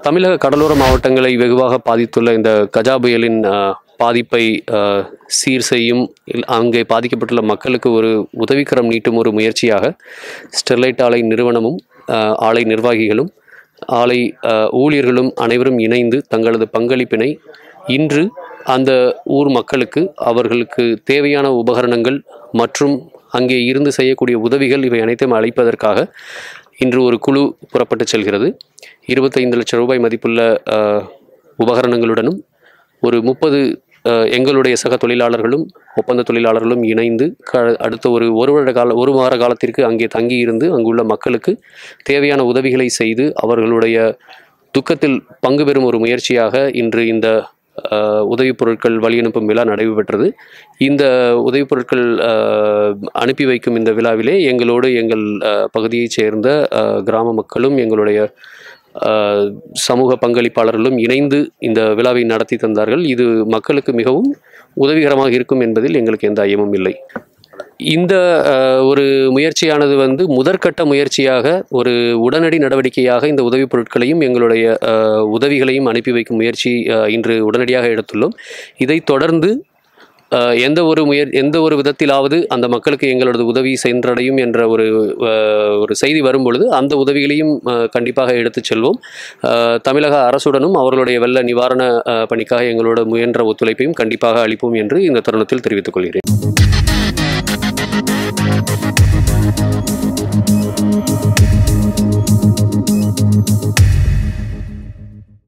தமிழக கடலோர மாவட்டங்களை வெகுவாக பாதித்துள்ள இந்த கஜா புயலின் அஹ், பாதிப்பை அஹ், சீர் செய்யும் இல்- அங்கே பாதிக்கப்பட்டுள்ள மக்களுக்கு ஒரு உதவிக்கரம் நீட்டும் ஒரு முயற்சியாக ஸ்டெர்லைட் ஆலை நிறுவனமும் அஹ், ஆலை நிர்வாகிகளும் ஆலை அஹ், ஊழியர்களும் அனைவரும் இணைந்து தங்களது பங்களிப்பினை இன்று அந்த ஊர் மக்களுக்கு அவர்களுக்கு தேவையான உபகரணங்கள் மற்றும் அங்கே இருந்து செய்யக்கூடிய உதவிகள் இவை அனைத்தையும் அளிப்பதற்காக இன்று ஒரு குழு புறப்பட்டு செல்கிறது இருபத்தைந்து லட்சம் ரூபாய் மதிப்புள்ள அஹ், உபகரணங்களுடனும் ஒரு முப்பது எங்களுடைய சக தொழிலாளர்களும் ஒப்பந்த தொழிலாளர்களும் இணைந்து க அடுத்த ஒரு ஒரு வருட கால ஒரு வார காலத்திற்கு அங்கே தங்கி இருந்து அங்குள்ள மக்களுக்கு தேவையான உதவிகளை செய்து அவர்களுடைய துக்கத்தில் பங்கு பெறும் ஒரு முயற்சியாக இன்று இந்த அஹ், உதவிப் பொருட்கள் வழி அனுப்பும் விழா நடைபெற்றது இந்த உதவிப் பொருட்கள் அஹ், அனுப்பி வைக்கும் இந்த விழாவிலே எங்களோடு எங்கள் அஹ், பகுதியைச் சேர்ந்த அஹ், கிராம மக்களும் எங்களுடைய அஹ், சமூக பங்களிப்பாளர்களும் இணைந்து இந்த விழாவை நடத்தி தந்தார்கள் இது மக்களுக்கு மிகவும் உதவிகரமாக இருக்கும் என்பதில் எங்களுக்கு எந்த ஐயமும் இல்லை இந்த அஹ், ஒரு முயற்சியானது வந்து முதற்கட்ட முயற்சியாக ஒரு உடனடி நடவடிக்கையாக இந்த உதவிப் பொருட்களையும் எங்களுடைய அஹ், உதவிகளையும் அனுப்பி வைக்கும் முயற்சி அஹ், இன்று உடனடியாக எடுத்துள்ளோம் இதைத் தொடர்ந்து அஹ், எந்த ஒரு முயற் எந்த ஒரு விதத்திலாவது அந்த மக்களுக்கு எங்களது உதவி சென்றடையும் என்ற ஒரு அஹ், ஒரு செய்தி வரும் பொழுது அந்த உதவிகளையும் அஹ், கண்டிப்பாக எடுத்துச் செல்வோம் அஹ், தமிழக அரசுடனும் அவர்களுடைய வெள்ள நிவாரண அஹ், பணிக்காக எங்களோட முயன்ற ஒத்துழைப்பையும் கண்டிப்பாக அளிப்போம் என்று இந்த தருணத்தில் தெரிவித்துக் கொள்கிறேன்